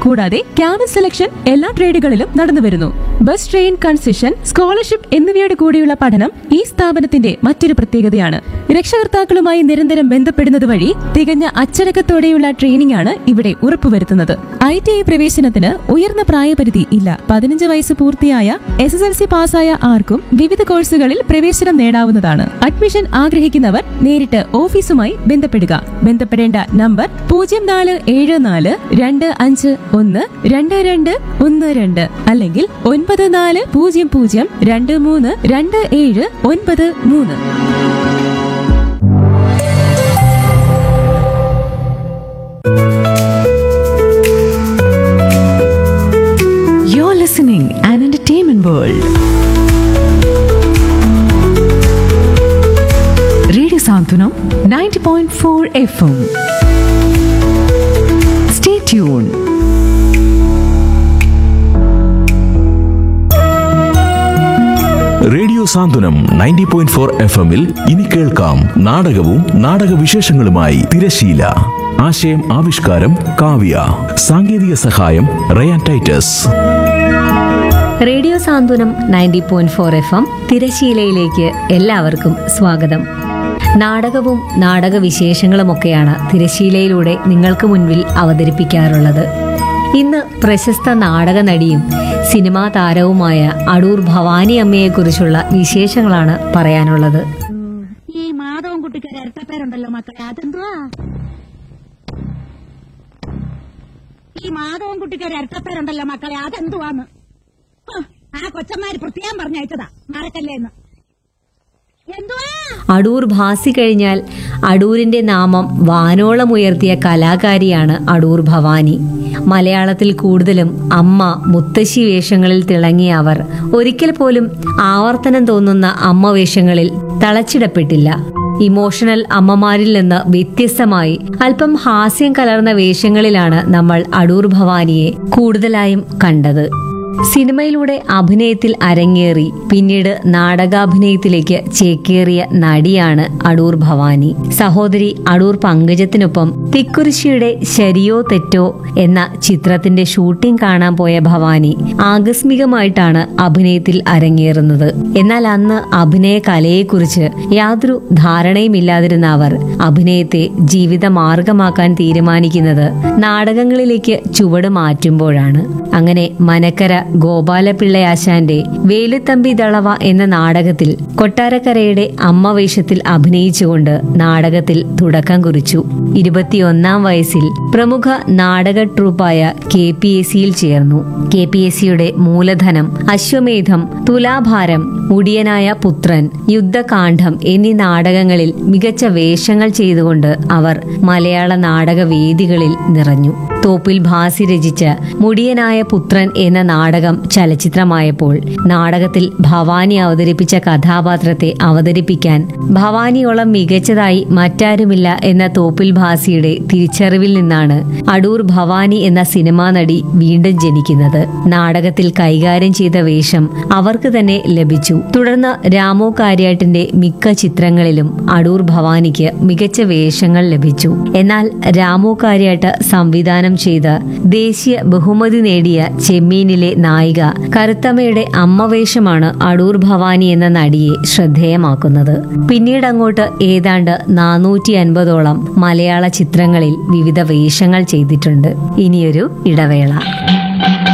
കൂടാതെ campus selection എല്ലാ ട്രേഡുകളിലും നടന്നുവരുന്നു ബസ് ട്രെയിൻ കൺസെഷൻ സ്കോളർഷിപ്പ് എന്നിവയുടെ കൂടിയുള്ള പഠനം ഈ സ്ഥാപനത്തിന്റെ മറ്റൊരു പ്രത്യേകതയാണ് രക്ഷകർത്താക്കളുമായി നിരന്തരം ബന്ധപ്പെടുന്നത് വഴി തികഞ്ഞ അച്ചടക്കത്തോടെയുള്ള ട്രെയിനിംഗ് ആണ് ഇവിടെ ഉറപ്പുവരുത്തുന്നത് ഐ ടി ഐ പ്രവേശനത്തിന് ഉയർന്ന പ്രായപരിധി ഇല്ല പതിനഞ്ച് വയസ്സ് പൂർത്തിയായ എസ് എസ് എൽ സി പാസ്സായ ആർക്കും വിവിധ കോഴ്സുകളിൽ പ്രവേശനം നേടാവുന്നതാണ് അഡ്മിഷൻ ആഗ്രഹിക്കുന്നവർ നേരിട്ട് ഓഫീസുമായി ബന്ധപ്പെടുക ബന്ധപ്പെടേണ്ട നമ്പർ പൂജ്യം നാല് ഏഴ് നാല് രണ്ട് അഞ്ച് ഒന്ന് രണ്ട് രണ്ട് ഒന്ന് രണ്ട് അല്ലെങ്കിൽ ഒൻപത് നാല് പൂജ്യം പൂജ്യം രണ്ട് മൂന്ന് രണ്ട് ഏഴ് ഒൻപത് മൂന്ന് You're listening an entertainment world. Radio Santunam 90.4 FM. Stay tuned. Radio Santhwanam ninety point four F എമ്മിൽ ഇനി കേൾക്കാം നാടകവും നാടക വിശേഷങ്ങളുമായി തിരശീല ആശയം ആവിഷ്കാരം കാവ്യ സാങ്കേതിക സഹായം Ryan Titus radio Santhwanam ninety point four F M തിരശീലയിലേക്ക് എല്ലാവർക്കും സ്വാഗതം നാടകവും നാടക വിശേഷങ്ങളുമൊക്കെയാണ് തിരശീലയിലൂടെ നിങ്ങൾക്ക് മുൻപിൽ അവതരിപ്പിക്കാറുള്ളത് ഇന്ന് പ്രശസ്ത നാടക നടിയും സിനിമാ താരവുമായ അടൂർ ഭവാനി അമ്മയെക്കുറിച്ചുള്ള വിശേഷങ്ങളാണ് പറയാനുള്ളത് ഈ മാധവൻ കുട്ടിക്ക് ഒരു ഇരട്ടപ്പേരുണ്ടല്ലോ മക്കളെ അതെന്തുവാ ഈ മാധവൻ കുട്ടിക്ക് ഒരു ഇരട്ടപ്പേരുണ്ടല്ലോ മക്കളെ അതെന്തുവാന്ന് ഹ്, ആ കൊച്ചന്മാര് പ്രത്യേകം പറഞ്ഞയച്ചതാ മറക്കല്ലേന്ന് എന്തുവാ അടൂർ ഭാസി കഴിഞ്ഞാൽ അടൂരിന്റെ നാമം വാനോളം ഉയർത്തിയ കലാകാരിയാണ് അടൂർ ഭവാനി മലയാളത്തിൽ കൂടുതലും അമ്മ മുത്തശ്ശി വേഷങ്ങളിൽ തിളങ്ങിയ അവർ ഒരിക്കൽ പോലും ആവർത്തനം തോന്നുന്ന അമ്മ വേഷങ്ങളിൽ തളച്ചിടപ്പെട്ടില്ല ഇമോഷണൽ അമ്മമാരിൽ നിന്ന് വ്യത്യസ്തമായി അല്പം ഹാസ്യം കലർന്ന വേഷങ്ങളിലാണ് നമ്മൾ അടൂർ ഭവാനിയെ കൂടുതലായും കണ്ടത് സിനിമയിലൂടെ അഭിനയത്തിൽ അരങ്ങേറി പിന്നീട് നാടകാഭിനയത്തിലേക്ക് ചേക്കേറിയ നടിയാണ് അടൂർ ഭവാനി സഹോദരി അടൂർ പങ്കജത്തിനൊപ്പം തിക്കുരിശിയുടെ ശരിയോ തെറ്റോ എന്ന ചിത്രത്തിന്റെ ഷൂട്ടിംഗ് കാണാൻ പോയ ഭവാനി ആകസ്മികമായിട്ടാണ് അഭിനയത്തിൽ അരങ്ങേറുന്നത് എന്നാൽ അന്ന് അഭിനയ കലയെക്കുറിച്ച് യാതൊരു ധാരണയുമില്ലാതിരുന്ന അവർ അഭിനയത്തെ ജീവിത മാർഗമാക്കാൻ തീരുമാനിക്കുന്നത് നാടകങ്ങളിലേക്ക് ചുവട് മാറ്റുമ്പോഴാണ് അങ്ങനെ മനക്കര ഗോപാലപിള്ളയാശാന്റെ വേലുത്തമ്പി ദളവ എന്ന നാടകത്തിൽ കൊട്ടാരക്കരയുടെ അമ്മ വേഷത്തിൽ അഭിനയിച്ചുകൊണ്ട് നാടകത്തിൽ തുടക്കം കുറിച്ചു ഇരുപത്തിയൊന്നാം വയസ്സിൽ പ്രമുഖ നാടക ട്രൂപ്പായ കെ പി എസ് സിയിൽ ചേർന്നു കെ പി എസ് സിയുടെ മൂലധനം അശ്വമേധം തുലാഭാരം മുടിയനായ പുത്രൻ യുദ്ധകാന്ഡം എന്നീ നാടകങ്ങളിൽ മികച്ച വേഷങ്ങൾ ചെയ്തുകൊണ്ട് അവർ മലയാള നാടക വേദികളിൽ നിറഞ്ഞു തോപ്പിൽ ഭാസി രചിച്ച മുടിയനായ പുത്രൻ എന്ന നാടകം ചലച്ചിത്രമായപ്പോൾ നാടകത്തിൽ ഭവാനി അവതരിപ്പിച്ച കഥാപാത്രത്തെ അവതരിപ്പിക്കാൻ ഭവാനിയോളം മികച്ചതായി മറ്റാരുമില്ല എന്ന തോപ്പിൽ ഭാസിയുടെ തിരിച്ചറിവിൽ നിന്നാണ് അടൂർ ഭവാനി എന്ന സിനിമാ നടി വീണ്ടും ജനിക്കുന്നത് നാടകത്തിൽ കൈകാര്യം ചെയ്ത വേഷം അവർക്ക് തന്നെ ലഭിച്ചു തുടർന്ന് രാമു കാര്യാട്ടിന്റെ മിക്ക ചിത്രങ്ങളിലും അടൂർ ഭവാനിക്ക് മികച്ച വേഷങ്ങൾ ലഭിച്ചു എന്നാൽ രാമു കാര്യാട്ട് സംവിധാനം ചെയ്ത് ദേശീയ ബഹുമതി നേടിയ ചെമ്മീനിലെ നായിക കറുത്തമ്മയുടെ അമ്മവേഷമാണ് അടൂർ ഭവാനി എന്ന നടിയെ ശ്രദ്ധേയമാക്കുന്നത് പിന്നീട് അങ്ങോട്ട് ഏതാണ്ട് നാനൂറ്റി അൻപതോളം മലയാള ചിത്രങ്ങളിൽ വിവിധ വേഷങ്ങൾ ചെയ്തിട്ടുണ്ട് ഇനിയൊരു ഇടവേള